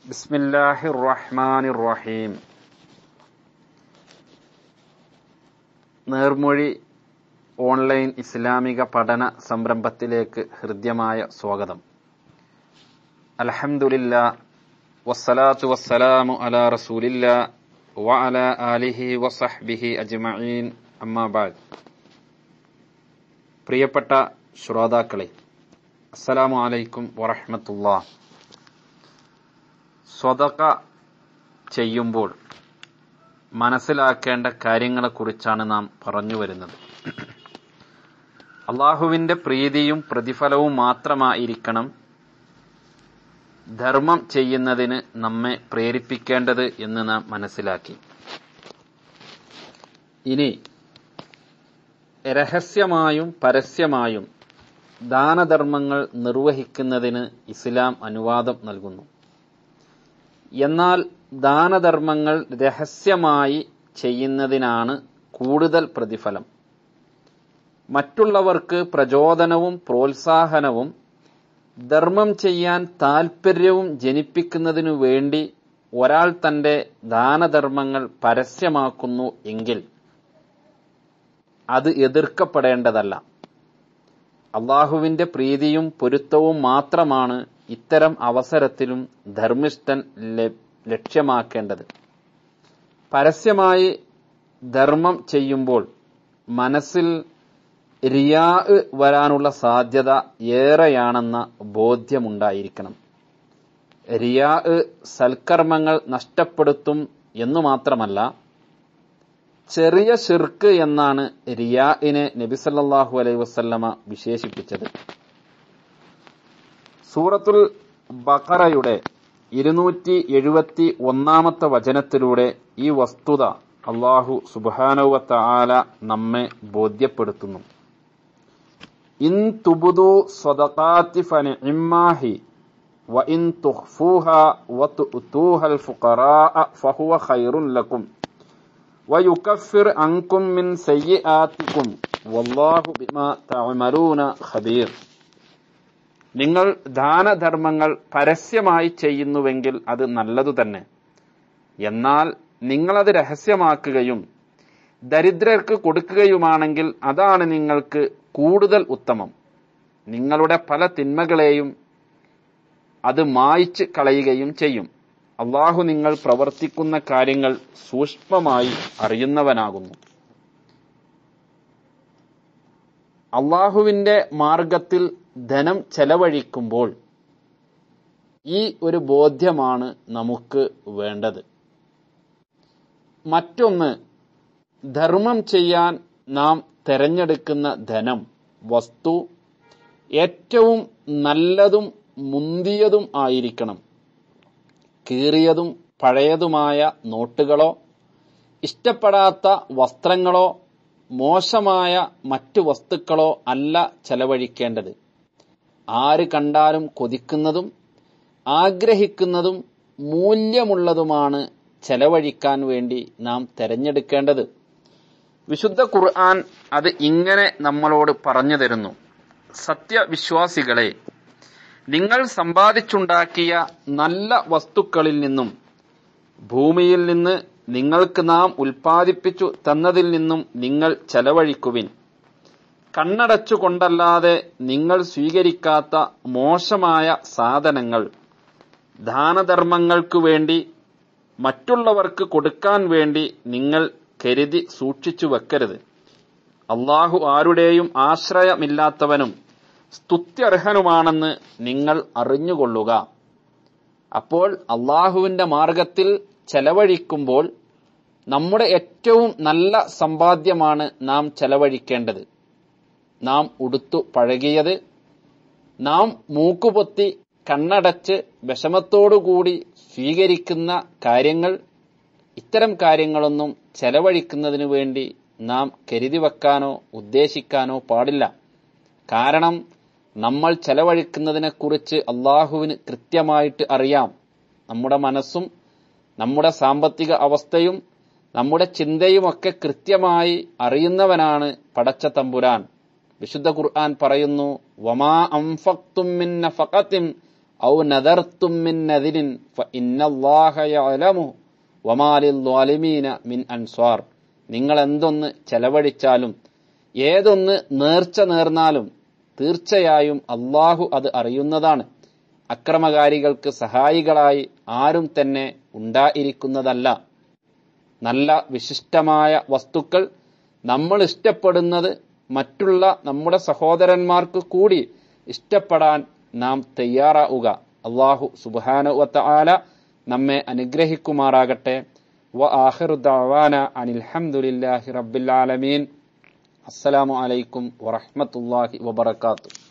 بسم الله الرحمن الرحيم നേർമൊഴി online ഇസ്ലാമിക പഠന സംരംഭത്തിലേക്ക് ഹൃദ്യമായ സ്വാഗതം അൽഹംദുലില്ല വസ്സലാത്തു വസ്സലാമു അലാ റസൂലില്ല വഅല ആലിഹി വസഹ്ബിഹി അജ്മഈൻ അമ്മാ ബഅദ് പ്രിയപ്പെട്ട ശ്രോതാക്കളെ അസ്സലാമു അലൈക്കും വറഹ്മത്തുള്ളാഹ് സ്വതക ചെയ്യുമ്പോൾ മനസ്സിലാക്കേണ്ട കാര്യങ്ങളെക്കുറിച്ചാണ് നാം പറഞ്ഞു വരുന്നത് അള്ളാഹുവിന്റെ പ്രീതിയും പ്രതിഫലവും മാത്രമായിരിക്കണം ധർമ്മം ചെയ്യുന്നതിന് നമ്മെ പ്രേരിപ്പിക്കേണ്ടത് എന്ന് നാം മനസ്സിലാക്കി ഇനി രഹസ്യമായും പരസ്യമായും ദാനധർമ്മങ്ങൾ നിർവഹിക്കുന്നതിന് ഇസ്ലാം അനുവാദം നൽകുന്നു എന്നാൽ ദാനധർമ്മങ്ങൾ രഹസ്യമായി ചെയ്യുന്നതിനാണ് കൂടുതൽ പ്രതിഫലം മറ്റുള്ളവർക്ക് പ്രചോദനവും പ്രോത്സാഹനവും ധർമ്മം ചെയ്യാൻ താൽപ്പര്യവും ജനിപ്പിക്കുന്നതിനു വേണ്ടി ഒരാൾ തന്റെ ദാനധർമ്മങ്ങൾ പരസ്യമാക്കുന്നു എങ്കിൽ അത് എതിർക്കപ്പെടേണ്ടതല്ല അള്ളാഹുവിന്റെ പ്രീതിയും പൊരുത്തവും മാത്രമാണ് ഇത്തരം അവസരത്തിലും ധർമ്മിഷ്ഠൻ ലക്ഷ്യമാക്കേണ്ടത് പരസ്യമായി ധർമ്മം ചെയ്യുമ്പോൾ മനസ്സിൽ റിയാ വരാനുള്ള സാധ്യത ഏറെയാണെന്ന ബോധ്യമുണ്ടായിരിക്കണം റിയാ സൽക്കർമ്മങ്ങൾ നഷ്ടപ്പെടുത്തും എന്നു മാത്രമല്ല ചെറിയ ഷിർക്ക് എന്നാണ് റിയാഇനെ നബിസല്ലാഹു അലൈഹി വസല്ലമ വിശേഷിപ്പിച്ചത് സൂറത്തുൽ ബഖറയുടെ ഇരുന്നൂറ്റി എഴുപത്തി ഒന്നാമത്തെ വചനത്തിലൂടെ ഈ വസ്തുത അള്ളാഹു സുബാനുവത്ത ആല നമ്മെ ബോധ്യപ്പെടുത്തുന്നു ഇൻ തുബുദു സ്വദഖാത്തി ഫനിഇമ്മാഹി വ ഇൻ തുഖ്ഫൂഹ വ തുഅതൂഹൽ ഫുഖറാഅ ഫഹുവ ഖൈറുൻ ലക്കും വയുകഫിർ അൻകും മിൻ സയ്യിആതികും വല്ലാഹു ബിമാ തഅമലൂന ഖബീർ നിങ്ങൾ ദാനധർമ്മങ്ങൾ പരസ്യമായി ചെയ്യുന്നുവെങ്കിൽ അത് നല്ലതു തന്നെ എന്നാൽ നിങ്ങളത് രഹസ്യമാക്കുകയും ദരിദ്രർക്ക് കൊടുക്കുകയുമാണെങ്കിൽ അതാണ് നിങ്ങൾക്ക് കൂടുതൽ ഉത്തമം നിങ്ങളുടെ പല തിന്മകളെയും അത് മായ്ച്ച് കളയുകയും ചെയ്യും അള്ളാഹു നിങ്ങൾ പ്രവർത്തിക്കുന്ന കാര്യങ്ങൾ സൂക്ഷ്മമായി അറിയുന്നവനാകുന്നു അള്ളാഹുവിന്റെ മാർഗത്തിൽ ധനം ചെലവഴിക്കുമ്പോൾ ഈ ഒരു ബോധ്യമാണ് നമുക്ക് വേണ്ടത് മറ്റൊന്ന് ധർമ്മം ചെയ്യാൻ നാം തെരഞ്ഞെടുക്കുന്ന ധനം വസ്തു ഏറ്റവും നല്ലതും മുന്തിയതും ആയിരിക്കണം കീറിയതും പഴയതുമായ നോട്ടുകളോ ഇഷ്ടപ്പെടാത്ത വസ്ത്രങ്ങളോ മോശമായ മറ്റു വസ്തുക്കളോ അല്ല ചെലവഴിക്കേണ്ടത് ആര് കണ്ടാലും കൊതിക്കുന്നതും ആഗ്രഹിക്കുന്നതും മൂല്യമുള്ളതുമാണ് ചെലവഴിക്കാൻ വേണ്ടി നാം തെരഞ്ഞെടുക്കേണ്ടത് വിശുദ്ധ ഖുർആൻ അത് ഇങ്ങനെ നമ്മളോട് പറഞ്ഞു തരുന്നു സത്യവിശ്വാസികളെ നിങ്ങൾ സമ്പാദിച്ചുണ്ടാക്കിയ നല്ല വസ്തുക്കളിൽ നിന്നും ഭൂമിയിൽ നിന്ന് നിങ്ങൾക്ക് നാം ഉൽപ്പാദിപ്പിച്ചു തന്നതിൽ നിന്നും നിങ്ങൾ ചെലവഴിക്കുവിൻ കണ്ണടച്ചുകൊണ്ടല്ലാതെ നിങ്ങൾ സ്വീകരിക്കാത്ത മോശമായ സാധനങ്ങൾ ദാനധർമ്മങ്ങൾക്കു വേണ്ടി മറ്റുള്ളവർക്ക് കൊടുക്കാൻ വേണ്ടി നിങ്ങൾ കരുതി സൂക്ഷിച്ചു വെക്കരുത് അള്ളാഹു ആരുടെയും ആശ്രയമില്ലാത്തവനും സ്തുത്യർഹനുമാണെന്ന് നിങ്ങൾ അറിഞ്ഞുകൊള്ളുക അപ്പോൾ അള്ളാഹുവിന്റെ മാർഗത്തിൽ ചെലവഴിക്കുമ്പോൾ നമ്മുടെ ഏറ്റവും നല്ല സമ്പാദ്യമാണ് നാം ചെലവഴിക്കേണ്ടത് നാം ഉടുത്തു പഴകിയത് നാം മൂക്കുപൊത്തി കണ്ണടച്ച് വിഷമത്തോടുകൂടി സ്വീകരിക്കുന്ന കാര്യങ്ങൾ ഇത്തരം കാര്യങ്ങളൊന്നും ചെലവഴിക്കുന്നതിനു വേണ്ടി നാം കരുതി വെക്കാനോ ഉദ്ദേശിക്കാനോ പാടില്ല കാരണം നമ്മൾ ചെലവഴിക്കുന്നതിനെക്കുറിച്ച് അള്ളാഹുവിന് കൃത്യമായിട്ട് അറിയാം നമ്മുടെ മനസ്സും നമ്മുടെ സാമ്പത്തിക അവസ്ഥയും നമ്മുടെ ചിന്തയുമൊക്കെ കൃത്യമായി അറിയുന്നവനാണ് പടച്ച തമ്പുരാൻ വിശുദ്ധ ഖുർആൻ പറയുന്നു വമാ അംഫക്തും മിൻ നഫഖത്തിൻ ഔ നദർത്തും മിൻ നദിരിൻ ഫഇന്നല്ലാഹ യഅലമു വമാലിൽ ളാലിമീന മിൻ അൻസ്വാർ നിങ്ങൾ എന്തൊന്ന് ചെലവഴിച്ചാലും ഏതൊന്ന് നേർച്ച നേർന്നാലും തീർച്ചയായും അള്ളാഹു അത് അറിയുന്നതാണ് അക്രമകാരികൾക്ക് സഹായികളായി ആരും തന്നെ ഉണ്ടായിരിക്കുന്നതല്ല നല്ല വിശിഷ്ടമായ വസ്തുക്കൾ നമ്മൾ ഇഷ്ടപ്പെടുന്നത് മറ്റുള്ള നമ്മുടെ സഹോദരന്മാർക്ക് കൂടി ഇഷ്ടപ്പെടാൻ നാം തയ്യാറാവുക അള്ളാഹു സുബാനുവത്ത ആല നമ്മെ അനുഗ്രഹിക്കുമാറാകട്ടെ വ ആഹിറു ദഅവാന അനിൽഹംദുലില്ലാഹി റബ്ബിൽ ആലമീൻ അസ്സലാമു അലൈക്കും വറഹ്മത്തുള്ളാഹി വബറകാതുഹു